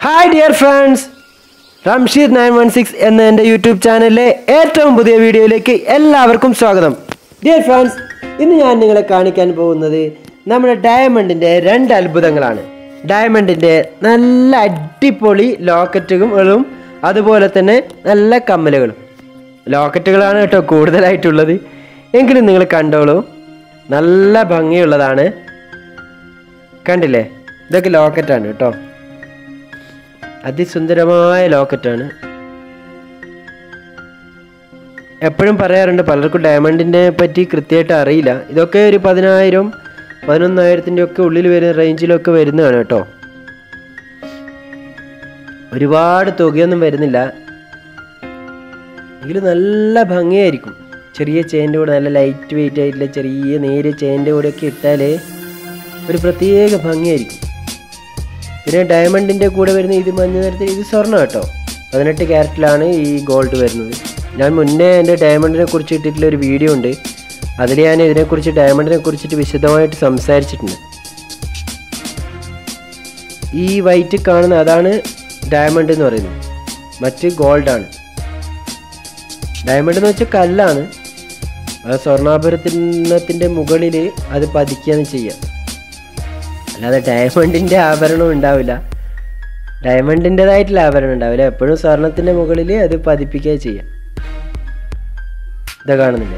hi dear friends Ramsheer nine one six എന്ന എൻ്റെ YouTube ചാനലിലെ ഏറ്റവും പുതിയ വീഡിയോയിലേക്ക് എല്ലാവർക്കും സ്വാഗതം ഡിയർ ഫ്രണ്ട്സ് ഇന്ന് ഞാൻ നിങ്ങളെ കാണിക്കാൻ പോകുന്നത് നമ്മുടെ ഡയമണ്ടിൻ്റെ രണ്ട് അത്ഭുതങ്ങളാണ് ഡയമണ്ടിൻ്റെ നല്ല അടിപൊളി ലോക്കറ്റുകളും അതുപോലെ തന്നെ നല്ല കമ്മലുകളും ലോക്കറ്റുകളാണ് കേട്ടോ കൂടുതലായിട്ടുള്ളത് എങ്കിലും നിങ്ങൾ കണ്ടോളൂ നല്ല ഭംഗിയുള്ളതാണ് കണ്ടില്ലേ ഇതൊക്കെ ലോക്കറ്റാണ് കേട്ടോ അതിസുന്ദരമായ ലോക്കറ്റാണ് എപ്പോഴും പറയാറുണ്ട് പലർക്കും ഡയമണ്ടിനെ പറ്റി കൃത്യമായിട്ട് അറിയില്ല ഇതൊക്കെ ഒരു പതിനായിരം പതിനൊന്നായിരത്തിൻ്റെ ഒക്കെ ഉള്ളിൽ വരുന്ന റേഞ്ചിലൊക്കെ വരുന്നതാണ് കേട്ടോ ഒരുപാട് തുകയൊന്നും വരുന്നില്ല എങ്കിലും നല്ല ഭംഗിയായിരിക്കും ചെറിയ ചെയിൻ്റെ കൂടെ നല്ല ലൈറ്റ് വെയിറ്റ് ആയിട്ടുള്ള ചെറിയ നേരിയ ചെയിൻ്റെ കൂടെ ഒക്കെ ഇട്ടാൽ ഒരു പ്രത്യേക ഭംഗിയായിരിക്കും പിന്നെ ഡയമണ്ടിൻ്റെ കൂടെ വരുന്ന ഇത് മഞ്ഞ നിറത്തിൽ ഇത് സ്വർണ്ണം കേട്ടോ പതിനെട്ട് ക്യാരറ്റിലാണ് ഈ ഗോൾഡ് വരുന്നത് ഞാൻ മുന്നേ എൻ്റെ ഡയമണ്ടിനെ കുറിച്ച് ഇട്ടിട്ടുള്ള ഒരു വീഡിയോ ഉണ്ട് അതിൽ ഞാൻ ഇതിനെക്കുറിച്ച് ഡയമണ്ടിനെ കുറിച്ചിട്ട് വിശദമായിട്ട് സംസാരിച്ചിട്ടുണ്ട് ഈ വൈറ്റ് കാണുന്ന അതാണ് ഡയമണ്ട് എന്ന് പറയുന്നത് മറ്റ് ഗോൾഡാണ് ഡയമണ്ട് എന്ന് വെച്ചാൽ കല്ലാണ് ആ സ്വർണ്ണാഭരണത്തിൻ്റെ മുകളിൽ അത് പതിക്കുകയാണ് ചെയ്യുക അല്ലാതെ ഡയമണ്ടിൻ്റെ ആഭരണം ഉണ്ടാവില്ല ഡയമണ്ടിൻ്റെതായിട്ടുള്ള ആഭരണം ഉണ്ടാവില്ല എപ്പോഴും സ്വർണത്തിൻ്റെ മുകളിൽ അത് പതിപ്പിക്കുക ചെയ്യാം ഇതാ കാണുന്നില്ലേ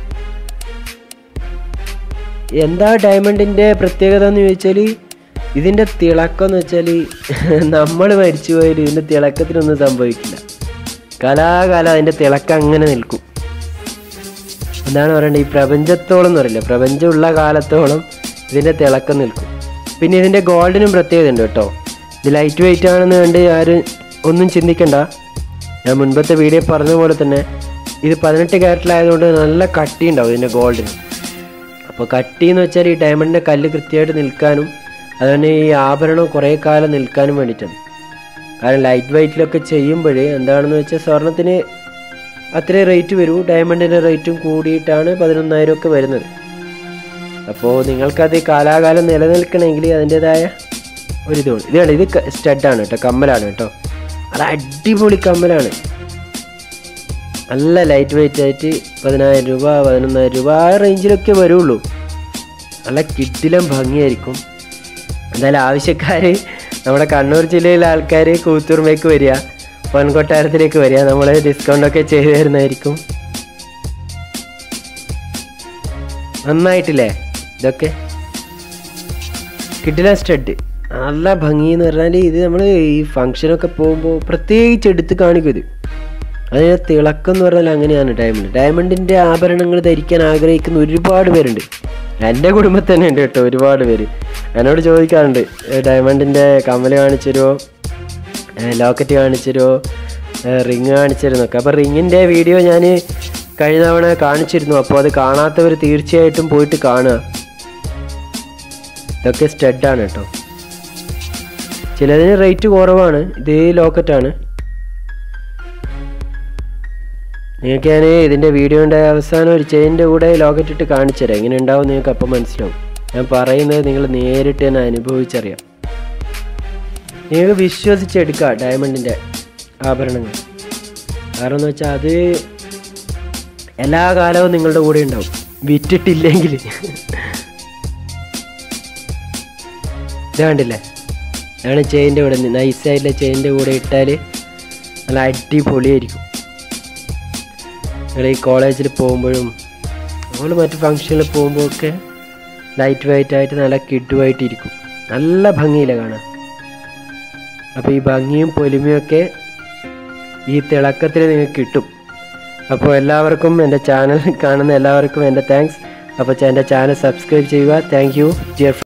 എന്താ ഡയമണ്ടിൻ്റെ പ്രത്യേകത എന്ന് ചോദിച്ചാൽ ഇതിൻ്റെ തിളക്കം എന്ന് വെച്ചാൽ നമ്മൾ മരിച്ചു പോയാൽ ഇതിൻ്റെ തിളക്കത്തിനൊന്നും സംഭവിക്കില്ല കലാകാലം അതിൻ്റെ തിളക്കം അങ്ങനെ നിൽക്കും എന്താണ് പറയേണ്ടത് ഈ പ്രപഞ്ചത്തോളം എന്ന് പറയില്ല പ്രപഞ്ചമുള്ള കാലത്തോളം ഇതിൻ്റെ തിളക്കം നിൽക്കും പിന്നെ ഇതിൻ്റെ ഗോൾഡിനും പ്രത്യേകത ഉണ്ട് കേട്ടോ ഇത് ലൈറ്റ് വെയിറ്റ് ആണെന്ന് കണ്ട് ആരും ഒന്നും ചിന്തിക്കണ്ട ഞാൻ മുൻപത്തെ വീഡിയോ പറഞ്ഞ പോലെ തന്നെ ഇത് പതിനെട്ട് ക്യാരറ്റിലായതുകൊണ്ട് നല്ല കട്ടി ഉണ്ടാവും ഇതിൻ്റെ ഗോൾഡിന് അപ്പോൾ കട്ടി എന്ന് വെച്ചാൽ ഈ ഡയമണ്ടിൻ്റെ കല്ല് കൃത്യമായിട്ട് നിൽക്കാനും അതുതന്നെ ഈ ആഭരണം കുറേ കാലം നിൽക്കാനും വേണ്ടിയിട്ടാണ് കാരണം ലൈറ്റ് വെയിറ്റിലൊക്കെ ചെയ്യുമ്പോൾ എന്താണെന്ന് വെച്ചാൽ സ്വർണത്തിന് അത്രയും റേറ്റ് വരൂ ഡയമണ്ടിൻ്റെ റേറ്റും കൂടിയിട്ടാണ് പതിനൊന്നായിരം ഒക്കെ വരുന്നത് അപ്പോൾ നിങ്ങൾക്കത് കാലാകാലം നിലനിൽക്കണമെങ്കിൽ അതിൻ്റെതായ ഒരിതുണ്ട് ഇതാണ് ഇത് സ്റ്റഡാണ് കേട്ടോ കമ്മലാണ് കേട്ടോ അത് അടിപൊളി കമ്മലാണ് നല്ല ലൈറ്റ് വെയിറ്റ് ആയിട്ട് പതിനായിരം രൂപ പതിനൊന്നായിരം രൂപ ആ റേഞ്ചിലൊക്കെ വരുള്ളൂ നല്ല കിഡിലും ഭംഗിയായിരിക്കും എന്തായാലും ആവശ്യക്കാർ നമ്മുടെ കണ്ണൂർ ജില്ലയിലെ ആൾക്കാർ കൂത്തൂർമേക്ക് വരിക പൊൻകൊട്ടാരത്തിലേക്ക് വരിക നമ്മൾ ഡിസ്കൗണ്ടൊക്കെ ചെയ്തു തരുന്നതായിരിക്കും നന്നായിട്ടില്ലേ ഇതൊക്കെ കിഡില സ്റ്റഡ് നല്ല ഭംഗി എന്ന് പറഞ്ഞാൽ ഇത് നമ്മൾ ഈ ഫങ്ഷനൊക്കെ പോകുമ്പോൾ പ്രത്യേകിച്ച് എടുത്ത് കാണിക്കും ഇത് അതിന് തിളക്കം എന്ന് പറഞ്ഞാൽ അങ്ങനെയാണ് ഡയമണ്ട് ഡയമണ്ടിൻ്റെ ആഭരണങ്ങൾ ധരിക്കാൻ ആഗ്രഹിക്കുന്ന ഒരുപാട് പേരുണ്ട് എൻ്റെ കുടുംബത്തിൽ തന്നെ ഉണ്ട് കേട്ടോ ഒരുപാട് പേര് എന്നോട് ചോദിക്കാറുണ്ട് ഡയമണ്ടിൻ്റെ കമ്മൽ കാണിച്ചു തരുമോ ലോക്കറ്റ് കാണിച്ചു തരുമോ റിങ് കാണിച്ചു തരുന്നൊക്കെ അപ്പോൾ റിങ്ങിൻ്റെ വീഡിയോ ഞാൻ കഴിഞ്ഞ തവണ കാണിച്ചിരുന്നു അപ്പോൾ അത് കാണാത്തവർ തീർച്ചയായിട്ടും പോയിട്ട് കാണുക ഇതൊക്കെ സ്റ്റഡാണ് കേട്ടോ ചിലതിന് റേറ്റ് കുറവാണ് ഇത് ലോക്കറ്റാണ് നിങ്ങൾക്ക് ഞാൻ ഇതിൻ്റെ വീഡിയോൻ്റെ അവസാനം ഒരു ചെയിൻ്റെ കൂടെ ലോക്കറ്റ് ഇട്ട് കാണിച്ചു തരാം എങ്ങനെ ഉണ്ടാവും നിങ്ങൾക്ക് അപ്പം മനസ്സിലാവും ഞാൻ പറയുന്നത് നിങ്ങൾ നേരിട്ട് തന്നെ അനുഭവിച്ചറിയാം നിങ്ങൾക്ക് വിശ്വസിച്ചെടുക്കാം ഡയമണ്ടിൻ്റെ ആഭരണങ്ങൾ കാരണം എന്ന് വെച്ചാൽ അത് എല്ലാ കാലവും നിങ്ങളുടെ കൂടെ ഉണ്ടാവും വിറ്റിട്ടില്ലെങ്കിൽ ഇത് കണ്ടില്ലേ ഇതാണ് ചെയിൻ്റെ കൂടെ നൈസായിട്ടുള്ള ചെയിൻ്റെ കൂടെ ഇട്ടാൽ നല്ല അടിപൊളിയായിരിക്കും നിങ്ങൾ ഈ കോളേജിൽ പോകുമ്പോഴും നമ്മൾ മറ്റു ഫങ്ഷനിൽ പോകുമ്പോഴൊക്കെ ലൈറ്റ് വെയിറ്റ് ആയിട്ട് നല്ല കിഡുമായിട്ടിരിക്കും നല്ല ഭംഗിയില്ല കാണാൻ അപ്പോൾ ഈ ഭംഗിയും പൊലിമയും ഒക്കെ ഈ തിളക്കത്തിൽ നിങ്ങൾക്ക് കിട്ടും അപ്പോൾ എല്ലാവർക്കും എൻ്റെ ചാനൽ കാണുന്ന എല്ലാവർക്കും എൻ്റെ താങ്ക്സ് അപ്പോൾ എൻ്റെ ചാനൽ സബ്സ്ക്രൈബ് ചെയ്യുക താങ്ക് യു ഡിയർ